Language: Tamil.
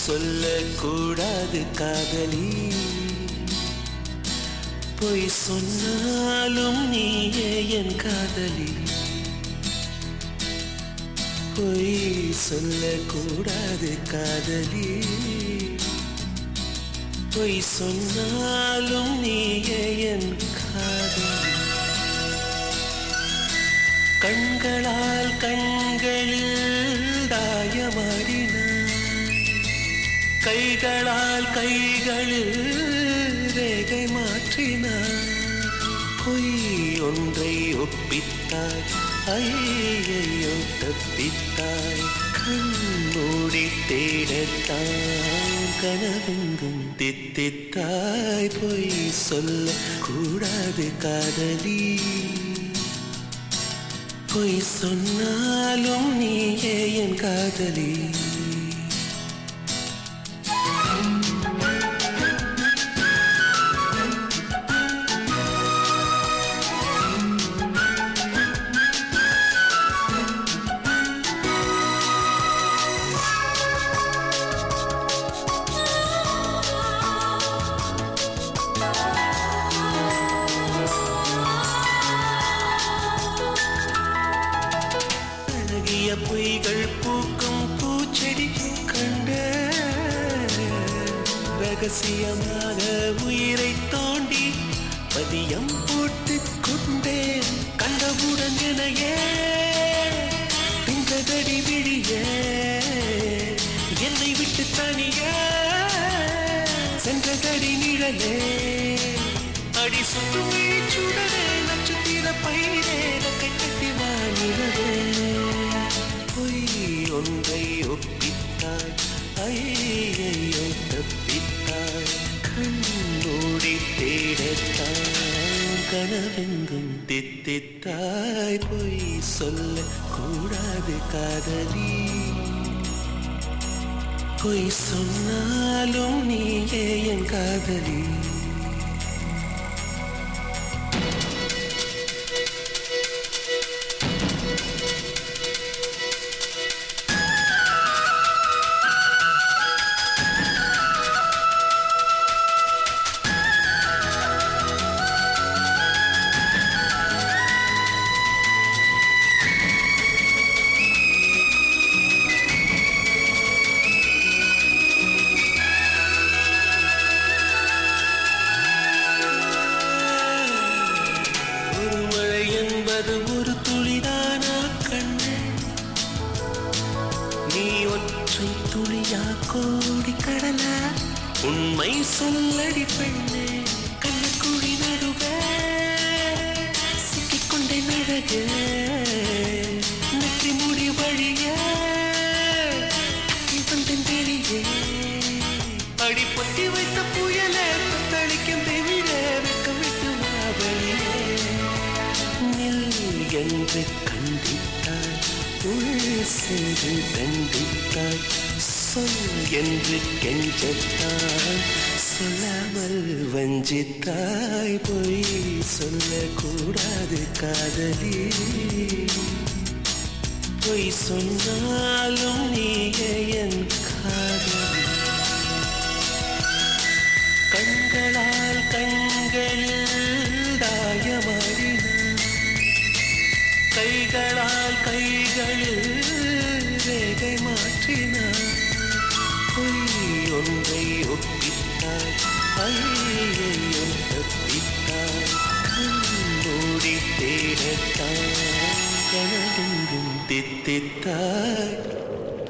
சொல்லக்கூடாது காதலி பொய் சொன்னாலும் நீயே என் காதலி பொய் சொல்லக்கூடாது காதலி பொய் சொன்னாலும் நீயே என் காதலி கண்களால் கண்களில் தாயமாடினாய் கைகளால் கைகளில் ரேகை மாற்றினாய் பொய் ஒன்றை ஒப்பித்தாய் ஐயையோ தப்பித்தாய் கண்மூடி தேடத்தான் கனவெங்கும் தித்தித்தாய் பொய் சொல்ல கூடாது காதலி பொய் சொன்னாலும் நீயே என் காதலி அழகிய பொய்கள் பூக்கும் பூச்செடி கண்ட ரகசியமாக உயிரை தோண்டி பதியம் போட்டு கொண்டேன் கண்டவுடன் எனையே பிந்ததடி விழிய என்னை விட்டு தனிய சென்றதடி நிழலே அடி சுற்றும் சுடரே நட்சத்திர பயிரே நக்கை கட்டி வாங்கினதே பொய் ஒன்றை ஒப்பித்தாய் ஐயையோ தப்பித்தாய் கண்ணோடி தேடத்தான் கனவெங்கும் தித்தித்தாய் பொய் சொல்ல கூடாது காதலி பொய் சொன்னாலும் நீயே என் காதலி ஒரு மழை என்பது ஒரு துளிதானா கண்ணே நீ ஒற்றை துளியா கோடி கடலா உண்மை சொல்லடி பெண்ணே கண்ணக்குழி நடுவே சிக்கிக்கொண்டே நழகு நெற்றி முடி வழிய வந்தேன் வெளியே அடி பொத்தி வைத்த புயலே தத்தளிக்கும் தெவிட வெக்கம் விட்டு மாவழியே நில் என்று கண்டித்தாய் உள் சென்று தண்டித்தாய் சொல் என்று கெஞ்சத்தாய் சொல்லாமல் வஞ்சித்தாய் பொய் சொல்லக்கூடாது காதலி பொய் சொன்னாலும் நீயே என் காதலி கண்களால் கண்களில் தாயமாடினாய் கைகளால் கைகளில் ரேகை மாற்றினாய் பொய் ஒன்றை ஒப்பித்தாய் ஐயையோ தப்பித்தாய் கண்மூடி தேடத்தான் கனவெங்கும் தித்தித்தாய்